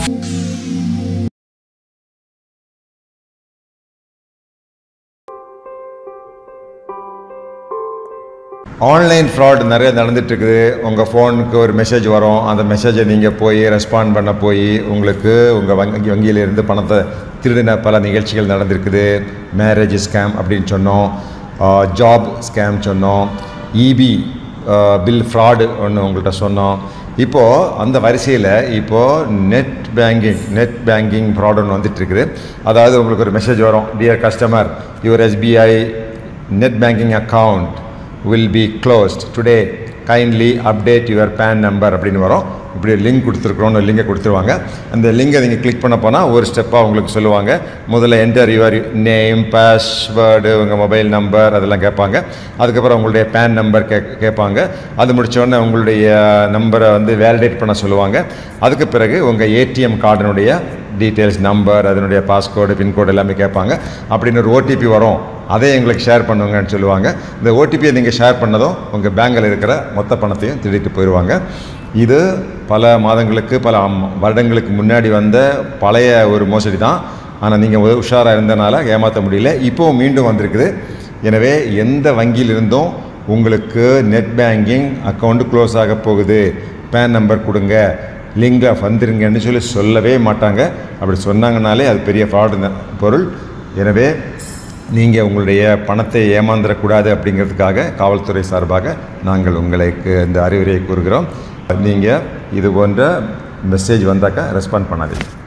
online fraud நிறைய நடந்துட்டு இருக்குது உங்கள் ஃபோனுக்கு ஒரு மெசேஜ் வரும் அந்த மெசேஜை நீங்கள் போய் ரெஸ்பாண்ட் பண்ண போய் உங்களுக்கு உங்கள் வங்கி வங்கியிலிருந்து பணத்தை திருடின பல நிகழ்ச்சிகள் நடந்திருக்குது மேரேஜ் ஸ்கேம் அப்படின்னு சொன்னோம் ஜாப் ஸ்கேம் சொன்னோம் இபி பில் ஃப்ராடு ஒன்று உங்கள்கிட்ட சொன்னோம் இப்போது அந்த வரிசையில் இப்போது net banking net banking fraud ஒன்று வந்துட்டு இருக்குது அதாவது உங்களுக்கு ஒரு மெசேஜ் வரும் dear customer your SBI net banking account will be closed today kindly update your PAN number அப்படின்னு வரும் இப்படி லிங்க் கொடுத்துருக்குறோன்னு லிங்கை கொடுத்துருவாங்க அந்த லிங்கை நீங்கள் கிளிக் பண்ண போனால் ஒரு ஸ்டெப்பாக உங்களுக்கு சொல்லுவாங்க முதல்ல என்டர் யுவர் நேம் பாஸ்வேர்டு உங்கள் மொபைல் நம்பர் அதெல்லாம் கேட்பாங்க அதுக்கப்புறம் உங்களுடைய பேன் நம்பர் கே கேட்பாங்க அது முடிச்ச உடனே உங்களுடைய நம்பரை வந்து வேலிடேட் பண்ண சொல்லுவாங்க அதுக்கு பிறகு உங்கள் ஏடிஎம் கார்டினுடைய டீட்டெயில்ஸ் நம்பர் அதனுடைய பாஸ்கோடு பின்கோடு எல்லாமே கேட்பாங்க அப்படின்னு ஒரு ஓடிபி வரும் அதை எங்களுக்கு ஷேர் பண்ணுங்கன்னு சொல்லுவாங்க இந்த ஓடிபியை நீங்கள் ஷேர் பண்ணதும் உங்கள் பேங்கில் இருக்கிற மொத்த பணத்தையும் திருடிட்டு போயிடுவாங்க இது பல மாதங்களுக்கு பல அம்- வருடங்களுக்கு முன்னாடி வந்த பழைய ஒரு மோசடி தான் ஆனால் நீங்கள் உஷாராக இருந்தனால ஏமாற்ற முடியல இப்போவும் மீண்டும் வந்திருக்குது எனவே எந்த வங்கியிலிருந்தும் உங்களுக்கு நெட் பேங்கிங் அக்கௌண்ட்டு க்ளோஸ் ஆக போகுது பேன் நம்பர் கொடுங்க லிங்கை வந்துருங்கன்னு சொல்லி சொல்லவே மாட்டாங்க அப்படி சொன்னாங்கனாலே அது பெரிய ஃப்ராடு பொருள் எனவே நீங்கள் உங்களுடைய பணத்தை ஏமாந்துடக்கூடாது அப்படிங்கிறதுக்காக காவல்துறை சார்பாக நாங்கள் உங்களுக்கு இந்த அறிவுரையை கூறுகிறோம் நீங்கள் இது போன்ற மெசேஜ் வந்தாக்கா ரெஸ்பாண்ட் பண்ணாதீங்க